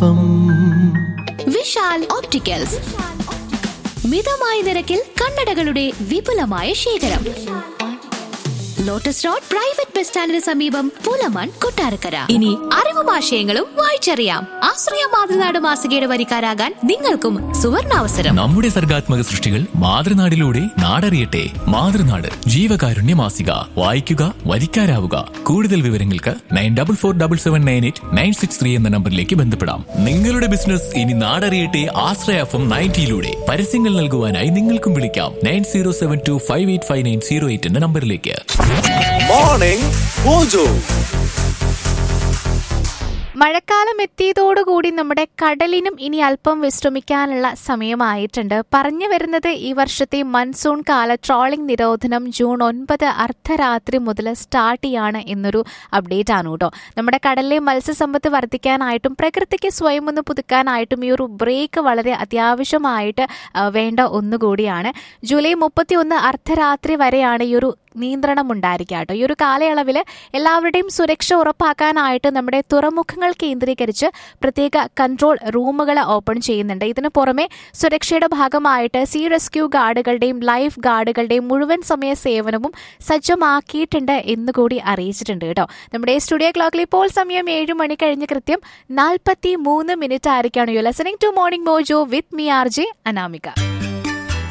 FM Vishal opticals മിതമായ നിരക്കിൽ കണ്ണടകളുടെ വിപുലമായ ശേഖരം ലോട്ടസ് റോഡ് പ്രൈവറ്റ് ബസ് സ്റ്റാൻഡിന് സമീപം പുലമൺ കൊട്ടാരക്കര ഇനി അറിവും ആശയങ്ങളും വായിച്ചറിയാം ആശ്രയ മാതൃനാട് മാസികയുടെ വരിക്കാരാകാൻ നിങ്ങൾക്കും സുവർണാവസരം നമ്മുടെ സർഗാത്മക സൃഷ്ടികൾ മാതൃനാടിലൂടെ നാടറിയട്ടെ മാതൃനാട് ജീവകാരുണ്യ മാസിക വായിക്കുക വരിക്കാരാവുക കൂടുതൽ വിവരങ്ങൾക്ക് nine double four double seven nine eight nine six three എന്ന നമ്പറിലേക്ക് ബന്ധപ്പെടാം നിങ്ങളുടെ ബിസിനസ് ഇനി നാടറിയട്ടെ ആശ്രയ എഫ് എം നയൻറ്റിയിലൂടെ പരസ്യങ്ങൾ നൽകുവാനായി നിങ്ങൾക്കും വിളിക്കാം nine zero seven two five eight five nine zero eight എന്ന നമ്പറിലേക്ക് മോർണിംഗ് മോജോ മഴക്കാലം എത്തിയതോടുകൂടി നമ്മുടെ കടലിനും ഇനി അല്പം വിശ്രമിക്കാനുള്ള സമയമായിട്ടുണ്ട് പറഞ്ഞു വരുന്നത് ഈ വർഷത്തെ മൺസൂൺ കാല ട്രോളിംഗ് നിരോധനം ജൂൺ ഒൻപത് അർദ്ധരാത്രി മുതൽ സ്റ്റാർട്ട് ചെയ്യാണ് എന്നൊരു അപ്ഡേറ്റ് ആണ് കേട്ടോ നമ്മുടെ കടലിലെ മത്സ്യസമ്പത്ത് വർദ്ധിക്കാനായിട്ടും പ്രകൃതിക്ക് സ്വയം ഒന്ന് പുതുക്കാനായിട്ടും ഈ ഒരു ബ്രേക്ക് വളരെ അത്യാവശ്യമായിട്ട് ആ, വേണ്ട ഒന്നുകൂടിയാണ് ജൂലൈ മുപ്പത്തി ഒന്ന് അർദ്ധരാത്രി വരെയാണ് ഈ ഒരു നിയന്ത്രണം ഉണ്ടായിരിക്കുക കേട്ടോ ഈ ഒരു കാലയളവിൽ എല്ലാവരുടെയും സുരക്ഷ ഉറപ്പാക്കാനായിട്ട് നമ്മുടെ തുറമുഖങ്ങൾ കേന്ദ്രീകരിച്ച് പ്രത്യേക കൺട്രോൾ റൂമുകൾ ഓപ്പൺ ചെയ്യുന്നുണ്ട് ഇതിനു പുറമെ സുരക്ഷയുടെ ഭാഗമായിട്ട് സീ റെസ്ക്യൂ ഗാർഡുകളുടെയും ലൈഫ് ഗാർഡുകളുടെയും മുഴുവൻ സമയ സേവനവും സജ്ജമാക്കിയിട്ടുണ്ട് എന്നുകൂടി അറിയിച്ചിട്ടുണ്ട് കേട്ടോ നമ്മുടെ സ്റ്റുഡിയോ ക്ലോക്കിൽ ഇപ്പോൾ സമയം ഏഴ് മണി കഴിഞ്ഞ് കൃത്യം നാൽപ്പത്തി മൂന്ന് മിനിറ്റ് ആയിരിക്കാണ് you listening to morning mojo with me R J Anamika